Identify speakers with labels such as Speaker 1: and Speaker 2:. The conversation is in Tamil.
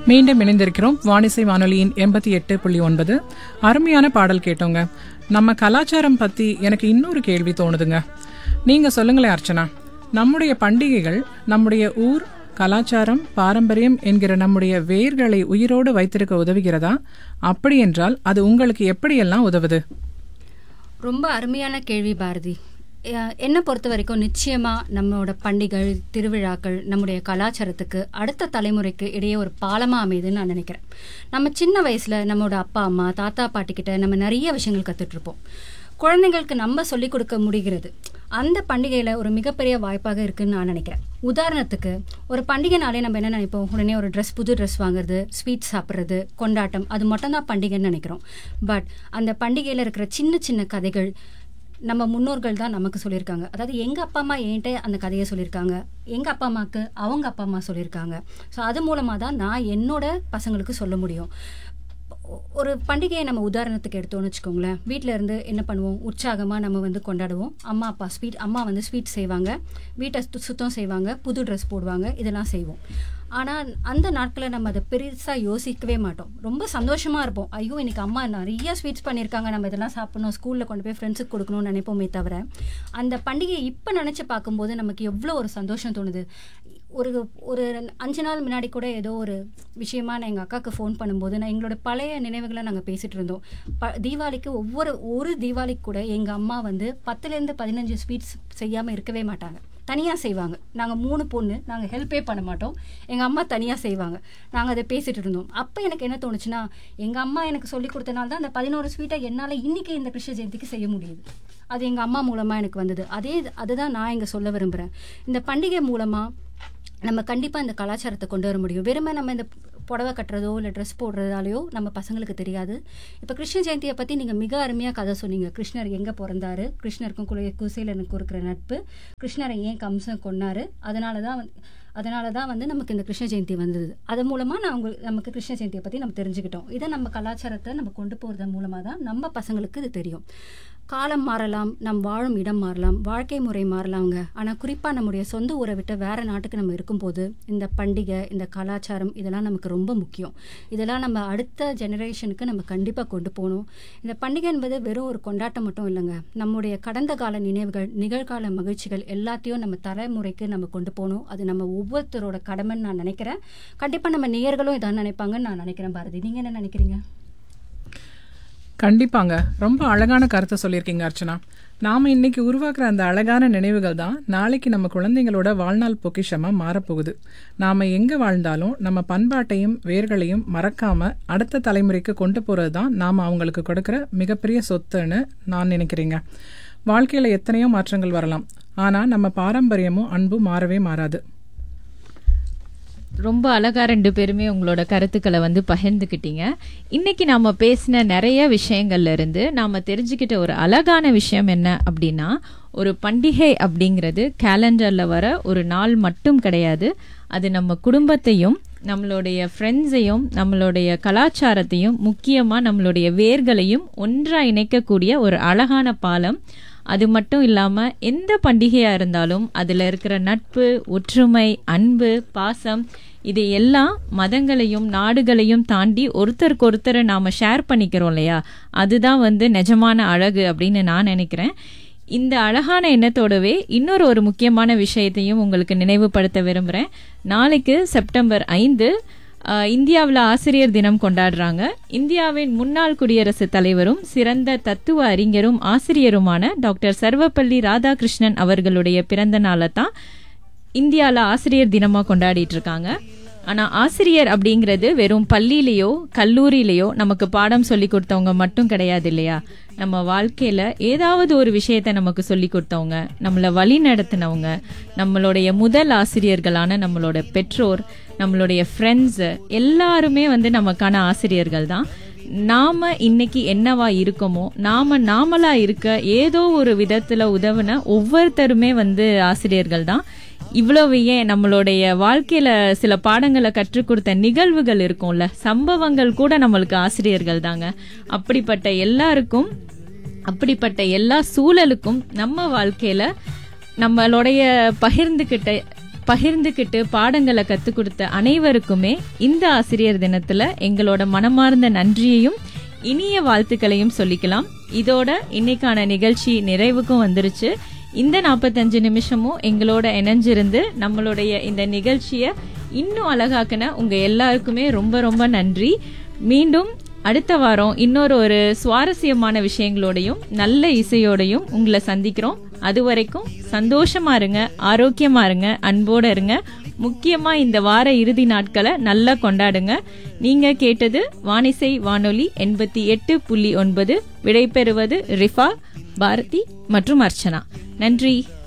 Speaker 1: மீண்டும் இணைந்திருக்கிறோம் வானிசை வானொலியின் எண்பத்தி எட்டு புள்ளி ஒன்பது அருமையான பாடல் கேட்டோங்க நம்ம கலாச்சாரம் பத்தி எனக்கு இன்னொரு கேள்வி தோணுதுங்க நீங்க சொல்லுங்களேன் அர்ச்சனா நம்முடைய பண்டிகைகள் நம்முடைய ஊர் கலாச்சாரம் பாரம்பரியம் என்கிற நம்முடைய வேர்களை உயிரோடு வைத்திருக்க உதவுகிறதா அப்படி என்றால் அது உங்களுக்கு எப்படியெல்லாம் உதவுது
Speaker 2: ரொம்ப அருமையான கேள்வி பாரதி அஹ், என்னை பொறுத்த வரைக்கும் நிச்சயமா நம்மளோட பண்டிகைகள் திருவிழாக்கள் நம்முடைய கலாச்சாரத்துக்கு அடுத்த தலைமுறைக்கு இடையே ஒரு பாலமா அமையுதுன்னு நான் நினைக்கிறேன் நம்ம சின்ன வயசுல நம்மளோட அப்பா அம்மா தாத்தா பாட்டி கிட்ட நம்ம நிறைய விஷயங்கள் கத்துட்டு இருப்போம் குழந்தைங்களுக்கு நம்ம சொல்லிக் கொடுக்க முடிகிறது அந்த பண்டிகையில ஒரு மிகப்பெரிய வாய்ப்பாக இருக்குன்னு நான் நினைக்கிறேன் உதாரணத்துக்கு ஒரு பண்டிகைனாலே நம்ம என்ன நினைப்போம் உடனே ஒரு ட்ரெஸ் புது ட்ரெஸ் வாங்குறது ஸ்வீட் சாப்பிட்றது கொண்டாட்டம் அது மட்டும்தான் பண்டிகைன்னு நினைக்கிறோம் பட் அந்த பண்டிகையில இருக்கிற சின்ன சின்ன கதைகள் நம்ம முன்னோர்கள் தான் நமக்கு சொல்லியிருக்காங்க அதாவது எங்க அப்பா அம்மா என்கிட்ட அந்த கதையை சொல்லியிருக்காங்க எங்க அப்பா அம்மாவுக்கு அவங்க அப்பா அம்மா சொல்லியிருக்காங்க ஸோ அது மூலமா தான் நான் என்னோட பசங்களுக்கு சொல்ல முடியும் ஒ- ஒரு பண்டிகையை நம்ம உதாரணத்துக்கு எடுத்தோம்னு வச்சுக்கோங்களேன் வீட்டில இருந்து என்ன பண்ணுவோம் உற்சாகமாக நம்ம வந்து கொண்டாடுவோம் அம்மா அப்பா ஸ்வீட் அம்மா வந்து ஸ்வீட் செய்வாங்க வீட்டை சு- சுத்தம் செய்வாங்க புது ட்ரெஸ் போடுவாங்க இதெல்லாம் செய்வோம் ஆனால் அந்த நாட்களில் நம்ம அதை பெருசாக யோசிக்கவே மாட்டோம் ரொம்ப சந்தோஷமாக இருப்போம் ஐயோ இன்னைக்கு அம்மா நிறைய ஸ்வீட்ஸ் பண்ணியிருக்காங்க நம்ம இதெல்லாம் சாப்பிடணும் ஸ்கூலில் கொண்டு போய் ஃப்ரெண்ட்ஸுக்கு கொடுக்கணும்னு நினைப்போமே தவிர அந்த பண்டிகையை இப்போ நினச்சி பார்க்கும்போது நமக்கு எவ்வளோ ஒரு சந்தோஷம் தோணுது ஒரு ஒரு அஞ்சு நாள் முன்னாடி கூட ஏதோ ஒரு விஷயமா நான் எங்கள் அக்காவுக்கு ஃபோன் பண்ணும்போது நான் எங்களோட பழைய நினைவுகளை நாங்கள் பேசிட்டு இருந்தோம் ப தீபாவளிக்கு ஒவ்வொரு ஒரு தீபாவளிக்கு கூட எங்கள் அம்மா வந்து பத்துலேருந்து பதினஞ்சு ஸ்வீட்ஸ் செய்யாமல் இருக்கவே மாட்டாங்க தனியாக செய்வாங்க நாங்கள் மூணு பொண்ணு நாங்கள் ஹெல்ப்பே பண்ண மாட்டோம் எங்கள் அம்மா தனியாக செய்வாங்க நாங்கள் அதை பேசிட்டு இருந்தோம் அப்போ எனக்கு என்ன தோணுச்சுன்னா எங்கள் அம்மா எனக்கு சொல்லி கொடுத்தனால தான் அந்த பதினோரு ஸ்வீட்டை என்னால் இன்னைக்கு இந்த கிருஷ்ண ஜெயந்திக்கு செய்ய முடியுது அது எங்கள் அம்மா மூலமாக எனக்கு வந்தது அதே அதுதான் நான் இங்கே சொல்ல விரும்புகிறேன் இந்த பண்டிகை மூலமாக நம்ம கண்டிப்பாக இந்த கலாச்சாரத்தை கொண்டு வர முடியும் வெறுமை நம்ம இந்த புடவை கட்டுறதோ இல்லை ட்ரெஸ் போடுறதாலையோ நம்ம பசங்களுக்கு தெரியாது இப்போ கிருஷ்ண ஜெயந்தியை பற்றி நீங்கள் மிக அருமையாக கதை சொன்னீங்க கிருஷ்ணர் எங்கே பிறந்தாரு கிருஷ்ணருக்கும் குலை குசேலனுக்கும் இருக்கிற நட்பு கிருஷ்ணரை ஏன் கம்சன் கொன்னாரு அதனால தான் வந்து அதனால தான் வந்து நமக்கு இந்த கிருஷ்ண ஜெயந்தி வந்தது அது மூலமாக நான் உங்களுக்கு நமக்கு கிருஷ்ண ஜெயந்தியை பற்றி நம்ம தெரிஞ்சுக்கிட்டோம் இதை நம்ம கலாச்சாரத்தை நம்ம கொண்டு போகிறது மூலமாக தான் நம்ம பசங்களுக்கு இது தெரியும் காலம் மாறலாம் நம் வாழும் இடம் மாறலாம் வாழ்க்கை முறை மாறலாங்க ஆனால் குறிப்பாக நம்முடைய சொந்த ஊரை விட்டு வேற நாட்டுக்கு நம்ம இருக்கும்போது இந்த பண்டிகை இந்த கலாச்சாரம் இதெல்லாம் நமக்கு ரொம்ப முக்கியம் இதெல்லாம் நம்ம அடுத்த ஜெனரேஷனுக்கு நம்ம கண்டிப்பாக கொண்டு போகணும் இந்த பண்டிகை என்பது வெறும் ஒரு கொண்டாட்டம் மட்டும் இல்லைங்க நம்முடைய கடந்த கால நினைவுகள் நிகழ்கால மகிழ்ச்சிகள் எல்லாத்தையும் நம்ம தலைமுறைக்கு நம்ம கொண்டு போகணும் அது நம்ம ஒவ்வொருத்தரோட கடமைன்னு நான் நினைக்கிறேன் கண்டிப்பாக நம்ம நேயர்களும் இதான் நினைப்பாங்கன்னு நான் நினைக்கிறேன் பாரதி நீங்கள் என்ன நினைக்கிறீங்க
Speaker 1: கண்டிப்பாங்க ரொம்ப அழகான கருத்தை சொல்லியிருக்கீங்க அர்ச்சனா நாம இன்னைக்கு உருவாக்குற அந்த அழகான நினைவுகள் தான் நாளைக்கு நம்ம குழந்தைங்களோட வாழ்நாள் பொக்கிஷமா மாறப்போகுது நாம எங்க வாழ்ந்தாலும் நம்ம பண்பாட்டையும் வேர்களையும் மறக்காம அடுத்த தலைமுறைக்கு கொண்டு போறது தான் நாம அவங்களுக்கு கொடுக்கிற மிகப்பெரிய சொத்துன்னு நான் நினைக்கிறேங்க வாழ்க்கையில எத்தனையோ மாற்றங்கள் வரலாம் ஆனா நம்ம பாரம்பரியமும் அன்பும் மாறவே மாறாது
Speaker 3: ரொம்ப அழகா ரெண்டு பேருமே உங்களோட கருத்துக்களை வந்து பகிர்ந்துக்கிட்டீங்க இன்னைக்கு நாம பேசின நிறைய விஷயங்கள்ல இருந்து நாம தெரிஞ்சுக்கிட்ட ஒரு அழகான விஷயம் என்ன அப்படின்னா ஒரு பண்டிகை அப்படிங்கிறது கேலண்டர்ல வர ஒரு நாள் மட்டும் கிடையாது அது நம்ம குடும்பத்தையும் நம்மளுடைய ஃப்ரெண்ட்ஸையும் நம்மளுடைய கலாச்சாரத்தையும் முக்கியமா நம்மளுடைய வேர்களையும் ஒன்றா இணைக்கக்கூடிய ஒரு அழகான பாலம் அது மட்டும் இல்லாம எந்த பண்டிகையா இருந்தாலும் அதுல இருக்கிற நட்பு ஒற்றுமை அன்பு பாசம் இது எல்லாம் மதங்களையும் நாடுகளையும் தாண்டி ஒருத்தருக்கு ஒருத்தரை நாம ஷேர் பண்ணிக்கிறோம் இல்லையா அதுதான் வந்து நிஜமான அழகு அப்படின்னு நான் நினைக்கிறேன் இந்த அழகான எண்ணத்தோடவே இன்னொரு ஒரு முக்கியமான விஷயத்தையும் உங்களுக்கு நினைவுபடுத்த விரும்புறேன் நாளைக்கு செப்டம்பர் ஐந்து இந்தியாவில் ஆசிரியர் தினம் கொண்டாடுறாங்க இந்தியாவின் முன்னாள் குடியரசுத் தலைவரும் சிறந்த தத்துவ அறிஞரும் ஆசிரியருமான டாக்டர் சர்வப்பள்ளி ராதாகிருஷ்ணன் அவர்களுடைய பிறந்த நாளை தான் இந்தியாவில் ஆசிரியர் தினமாக கொண்டாடிட்டு இருக்காங்க ஆனால் ஆசிரியர் அப்படிங்கிறது வெறும் பள்ளியிலேயோ கல்லூரியிலேயோ நமக்கு பாடம் சொல்லி கொடுத்தவங்க மட்டும் கிடையாது இல்லையா நம்ம வாழ்க்கையில ஏதாவது ஒரு விஷயத்தை நமக்கு சொல்லி கொடுத்தவங்க நம்மளை வழி நடத்தினவங்க நம்மளுடைய முதல் ஆசிரியர்களான நம்மளோட பெற்றோர் நம்மளுடைய ஃப்ரெண்ட்ஸ் எல்லாருமே வந்து நமக்கான ஆசிரியர்கள் தான் நாம இன்னைக்கு என்னவா இருக்கோமோ நாம நாமளா இருக்க ஏதோ ஒரு விதத்துல உதவுன ஒவ்வொருத்தருமே வந்து ஆசிரியர்கள் தான் இவ்வளவு ஏன் நம்மளுடைய வாழ்க்கையில சில பாடங்களை கற்றுக் கொடுத்த நிகழ்வுகள் இருக்கும்ல சம்பவங்கள் கூட நம்மளுக்கு ஆசிரியர்கள் தாங்க அப்படிப்பட்ட எல்லாருக்கும் அப்படிப்பட்ட எல்லா சூழலுக்கும் நம்ம வாழ்க்கையில நம்மளுடைய பகிர்ந்துகிட்ட பகிர்ந்துக்கிட்டு பாடங்களை கற்றுக் கொடுத்த அனைவருக்குமே இந்த ஆசிரியர் தினத்துல எங்களோட மனமார்ந்த நன்றியையும் இனிய வாழ்த்துக்களையும் சொல்லிக்கலாம் இதோட இன்னைக்கான நிகழ்ச்சி நிறைவுக்கும் வந்துருச்சு இந்த நாற்பத்தஞ்சு நிமிஷமும் எங்களோட இணைஞ்சிருந்து நம்மளுடைய இந்த நிகழ்ச்சியை இன்னும் அழகாக்குன உங்க எல்லாருக்குமே ரொம்ப ரொம்ப நன்றி மீண்டும் அடுத்த வாரம் இன்னொரு ஒரு சுவாரஸ்யமான விஷயங்களோடையும் நல்ல இசையோடையும் உங்களை சந்திக்கிறோம் அது வரைக்கும் சந்தோஷமா இருங்க ஆரோக்கியமா இருங்க அன்போட இருங்க முக்கியமா இந்த வார இறுதி நாட்களை நல்லா கொண்டாடுங்க நீங்க கேட்டது வானிசை வானொலி எண்பத்தி எட்டு புள்ளி ஒன்பது விடைபெறுவது ரிஃபா பாரதி மற்றும் அர்ச்சனா நன்றி